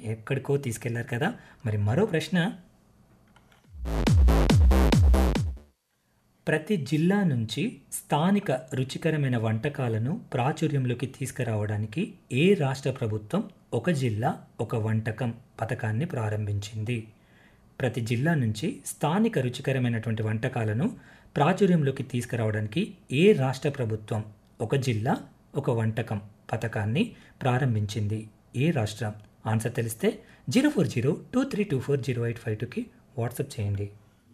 ఎక్కడికో తీసుకెళ్లారు కదా మరి మరో ప్రశ్న ప్రతి జిల్లా నుంచి స్థానిక రుచికరమైన వంటకాలను ప్రాచుర్యంలోకి తీసుకురావడానికి ఏ రాష్ట్ర ప్రభుత్వం ఒక జిల్లా ఒక వంటకం పథకాన్ని ప్రారంభించింది ప్రతి జిల్లా నుంచి స్థానిక రుచికరమైనటువంటి వంటకాలను ప్రాచుర్యంలోకి తీసుకురావడానికి ఏ రాష్ట్ర ప్రభుత్వం ఒక జిల్లా ఒక వంటకం పథకాన్ని ప్రారంభించింది ఏ రాష్ట్రం ఆన్సర్ తెలిస్తే zero four zero two three two four zero eight five టూకి వాట్సాప్ చేయండి